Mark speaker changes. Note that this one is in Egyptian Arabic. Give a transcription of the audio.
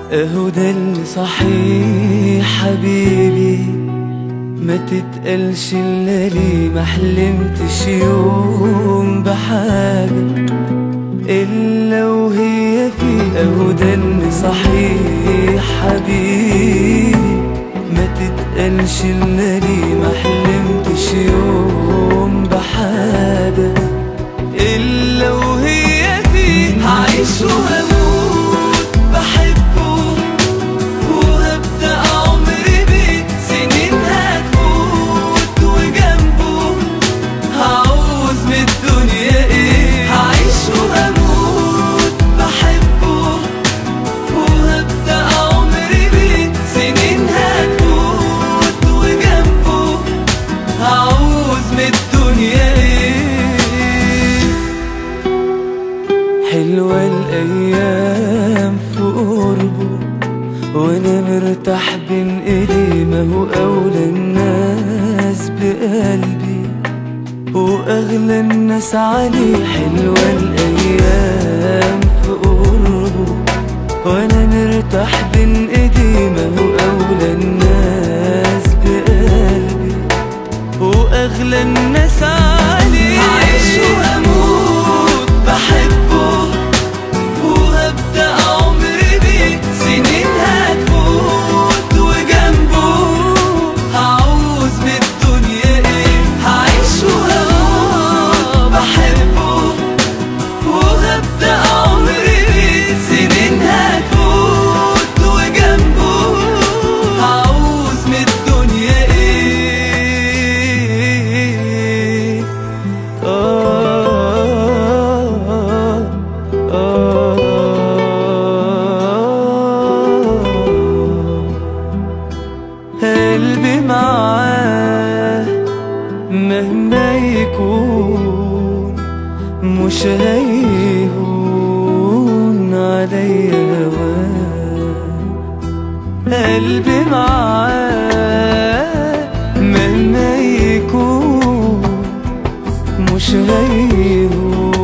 Speaker 1: اهو ده اللي صحيح حبيبي ما تتقلش الا ليه ما حلمتش يوم بحاجة الا وهي في اهو ده اللي صحيح حبيبي ما تتقلش الا ليه ما حلمتش يوم بحاجة الا وهي فيه هعيش وهموت بحبه وهبدأ عمري بيه سنين هتفوت وجنبه هعوز من الدنيا ايه هعيش وهموت بحبه وهبدأ عمري بيه سنين هتفوت وجنبه هعوز من الدنيا ايه حلوة الأيام في قربه وأنا مرتاح بين إيديه ما هو أولى الناس بقلبي وأغلى الناس عليه حلوة الأيام في قربه وأنا مرتاح بين إيديه ما هو أولى الناس بقلبي واغلى الناس عليه هعيش واموت بحبه وهبدا عمري بيه سنين هتفوت وجنبه هعوز من الدنيا ايه هعيش وهموت بحبه وهبدا عمري بيه سنين هتفوت وجنبه هعوز من الدنيا ايه آه آه آه قلبي معاه مهما يكون مش هيهون عليا هواه قلبي معاه مهما يكون مش هيهون